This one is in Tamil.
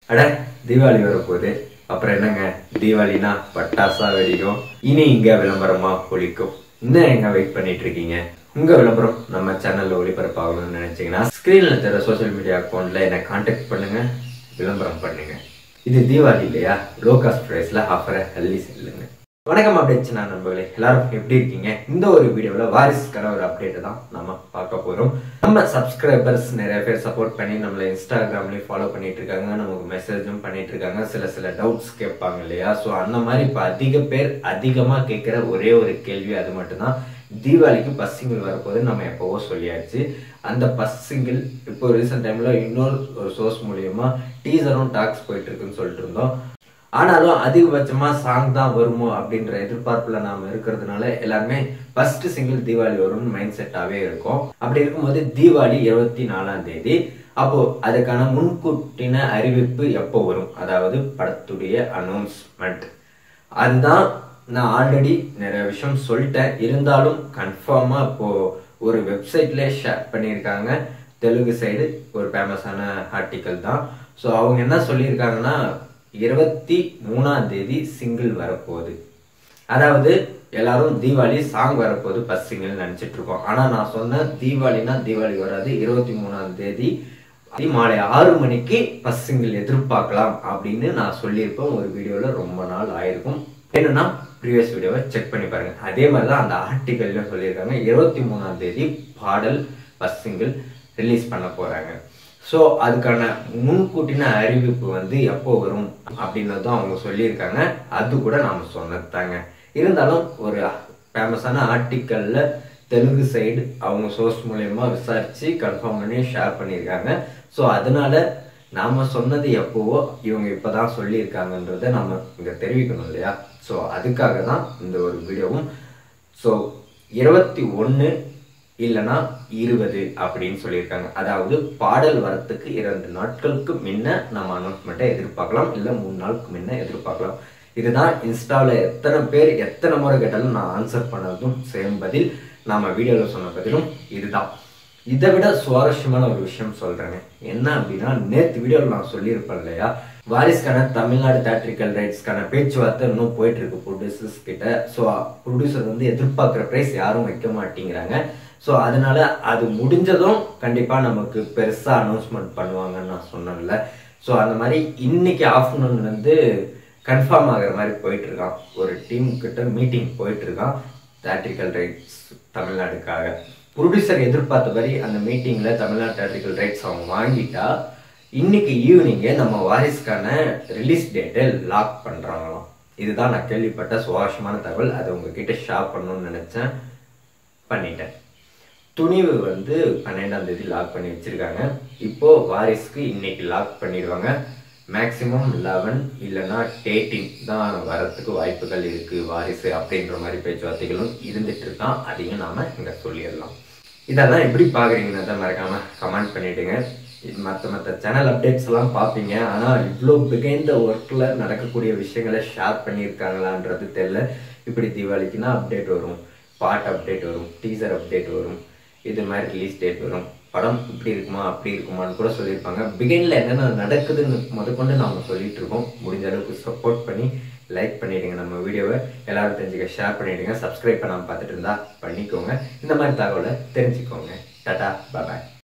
அட தீபாவளி வரப்போகுது அப்புறம் என்னங்க தீபாவளினா பட்டாசா வெடிக்கும் இனி இங்க விளம்பரமா ஒழிக்கும் இன்னும் எங்க வெயிட் பண்ணிட்டு இருக்கீங்க உங்க விளம்பரம் நம்ம சேனல்ல ஒளிபரப்பாகணும்னு நினைச்சீங்கன்னா ஸ்கிரீன்ல தர சோஷியல் மீடியா அக்கௌண்ட்ல என்னை காண்டாக்ட் பண்ணுங்க விளம்பரம் பண்ணுங்க இது தீபாவளி இல்லையா லோ காஸ்ட் ப்ரைஸ்ல ஆஃபரை அள்ளி செல்லுங்க வணக்கம் அப்டேட்ஸ் நான் நண்பர்களே எல்லாரும் எப்படி இருக்கீங்க இந்த ஒரு வீடியோவில் வாரிசுக்கான ஒரு அப்டேட் தான் நம்ம பார்க்க போறோம் நம்ம சப்ஸ்கிரைபர்ஸ் நிறைய பேர் சப்போர்ட் பண்ணி நம்மளை இன்ஸ்டாகிராம்லயும் ஃபாலோ பண்ணிட்டு இருக்காங்க நமக்கு மெசேஜும் பண்ணிட்டு இருக்காங்க சில சில டவுட்ஸ் கேட்பாங்க இல்லையா ஸோ அந்த மாதிரி இப்போ அதிக பேர் அதிகமாக கேட்குற ஒரே ஒரு கேள்வி அது மட்டும்தான் தீபாவளிக்கு பஸ் சிங்கிள் வரப்போது நம்ம எப்போவோ சொல்லியாச்சு அந்த பஸ் சிங்கிள் இப்போ ரீசெண்ட் டைம்ல இன்னொரு ஒரு சோர்ஸ் மூலியமா டீசரும் டாக்ஸ் போயிட்டு இருக்குன்னு சொல்லிட்டு இருந்தோம் ஆனாலும் அதிகபட்சமா சாங் தான் வருமோ அப்படின்ற எதிர்பார்ப்புல நாம இருக்கிறதுனால எல்லாருமே ஃபர்ஸ்ட் சிங்கிள் தீபாவளி வரும்னு மைண்ட் செட்டாவே இருக்கும் அப்படி இருக்கும்போது தீபாவளி இருபத்தி நாலாம் தேதி அப்போ அதுக்கான முன்கூட்டின அறிவிப்பு எப்போ வரும் அதாவது படத்துடைய அனௌன்ஸ்மெண்ட் அதுதான் நான் ஆல்ரெடி நிறைய விஷயம் சொல்லிட்டேன் இருந்தாலும் கன்ஃபார்மா இப்போ ஒரு வெப்சைட்ல ஷேர் பண்ணியிருக்காங்க தெலுங்கு சைடு ஒரு ஃபேமஸான ஆர்டிக்கல் தான் ஸோ அவங்க என்ன சொல்லியிருக்காங்கன்னா இருபத்தி மூணாம் தேதி சிங்கிள் வரப்போகுது அதாவது எல்லாரும் தீபாவளி சாங் வரப்போகுது ஃபர்ஸ்ட் சிங்கிள் நினைச்சிட்டு இருக்கோம் ஆனா நான் சொன்னேன் தீபாவளினா தீபாவளி வராது இருபத்தி மூணாம் தேதி மாலை ஆறு மணிக்கு ஃபர்ஸ்ட் சிங்கிள் எதிர்பார்க்கலாம் அப்படின்னு நான் சொல்லியிருப்பேன் ஒரு வீடியோல ரொம்ப நாள் ஆயிருக்கும் என்னன்னா ப்ரீவியஸ் வீடியோவை செக் பண்ணி பாருங்க அதே மாதிரி தான் அந்த ஆர்டிக்கல்ல சொல்லியிருக்காங்க இருபத்தி மூணாம் தேதி பாடல் ஃபர்ஸ்ட் சிங்கிள் ரிலீஸ் பண்ண போறாங்க ஸோ அதுக்கான முன்கூட்டின அறிவிப்பு வந்து எப்போ வரும் அப்படின்னதும் அவங்க சொல்லியிருக்காங்க அது கூட நாம சொன்னது தாங்க இருந்தாலும் ஒரு ஃபேமஸான ஆர்டிக்கல்ல தெலுங்கு சைடு அவங்க சோர்ஸ் மூலயமா விசாரிச்சு கன்ஃபார்ம் பண்ணி ஷேர் பண்ணியிருக்காங்க ஸோ அதனால நாம சொன்னது எப்போவோ இவங்க இப்பதான் சொல்லியிருக்காங்கன்றத நம்ம இங்க தெரிவிக்கணும் இல்லையா ஸோ அதுக்காக தான் இந்த ஒரு வீடியோவும் ஸோ இருபத்தி ஒன்று இல்லைன்னா இருபது அப்படின்னு சொல்லியிருக்காங்க அதாவது பாடல் வரத்துக்கு இரண்டு நாட்களுக்கு முன்ன நம்ம அனௌன்ஸ்மெண்ட்டை எதிர்பார்க்கலாம் இல்லை மூணு நாளுக்கு முன்ன எதிர்பார்க்கலாம் இதுதான் இன்ஸ்டாவில் எத்தனை பேர் எத்தனை முறை கேட்டாலும் நான் ஆன்சர் பண்ணதும் சேம் பதில் நாம வீடியோவில் சொன்ன பதிலும் இதுதான் இதை விட சுவாரஸ்யமான ஒரு விஷயம் சொல்றேங்க என்ன அப்படின்னா நேற்று வீடியோவில் நான் சொல்லியிருப்பேன் இல்லையா வாரிஸ்க்கான தமிழ்நாடு தேட்ரிக்கல் ரைட்ஸ்க்கான பேச்சுவார்த்தை இன்னும் போயிட்டு இருக்கு ப்ரொடியூசர்ஸ் கிட்ட ஸோ ப்ரொடியூசர் வந்து எதிர்பார்க்குற ப்ரைஸ் யாரும் வைக்க மாட்டேங்கிறாங்க ஸோ அதனால அது முடிஞ்சதும் கண்டிப்பா நமக்கு பெருசா அனௌன்ஸ்மெண்ட் பண்ணுவாங்கன்னு நான் சொன்னேன்ல ஸோ அந்த மாதிரி இன்னைக்கு ஆஃப்டர்நூன் வந்து கன்ஃபார்ம் ஆகிற மாதிரி போயிட்டு இருக்கான் ஒரு டீம் கிட்ட மீட்டிங் போயிட்டு இருக்கான் தேட்ரிக்கல் ரைட்ஸ் தமிழ்நாடுக்காக ப்ரொடியூசர் எதிர்பார்த்தபடி அந்த மீட்டிங்ல தமிழ்நாடு தேட்ரிக்கல் ரைட்ஸ் அவங்க வாங்கிட்டா இன்னைக்கு ஈவினிங்கே நம்ம வாரிஸ்க்கான ரிலீஸ் டேட்டை லாக் பண்றாங்களாம் இதுதான் நான் கேள்விப்பட்ட சுவாரஸ்யமான தகவல் அதை உங்ககிட்ட ஷேர் பண்ணணும்னு நினைச்சேன் பண்ணிட்டேன் துணிவு வந்து பன்னெண்டாம் தேதி லாக் பண்ணி வச்சிருக்காங்க இப்போ வாரிஸ்க்கு இன்னைக்கு லாக் பண்ணிடுவாங்க மேக்சிமம் லெவன் இல்லைன்னா டேட்டின் தான் வரத்துக்கு வாய்ப்புகள் இருக்கு வாரிசு அப்படின்ற மாதிரி பேச்சுவார்த்தைகளும் இருந்துட்டு இருக்கான் அதையும் நாம இங்க சொல்லிடலாம் இதெல்லாம் எப்படி பாக்குறீங்கன்னு தான் மறக்காம கமெண்ட் பண்ணிடுங்க மற்ற மற்ற சேனல் அப்டேட்ஸ் எல்லாம் பார்ப்பீங்க ஆனால் இவ்வளோ பிகைந்த ஒர்க்கில் நடக்கக்கூடிய விஷயங்களை ஷேர் பண்ணியிருக்காங்களான்றது தெரியல இப்படி தீபாவளிக்குன்னா அப்டேட் வரும் பாட் அப்டேட் வரும் டீசர் அப்டேட் வரும் இது மாதிரி ரிலீஸ் டேட் வரும் படம் இப்படி இருக்குமா அப்படி இருக்குமான்னு கூட சொல்லியிருப்பாங்க பிகைனில் என்னென்ன நடக்குதுன்னு முதற்கொண்டு நாம சொல்லிட்டு இருக்கோம் முடிஞ்ச அளவுக்கு சப்போர்ட் பண்ணி லைக் பண்ணிடுங்க நம்ம வீடியோவை எல்லாரும் தெரிஞ்சுக்க ஷேர் பண்ணிடுங்க சப்ஸ்கிரைப் பண்ணாமல் பார்த்துட்டு இருந்தா பண்ணிக்கோங்க இந்த மாதிரி தகவலை தெரிஞ்சுக்கோங்க டாடா பாய்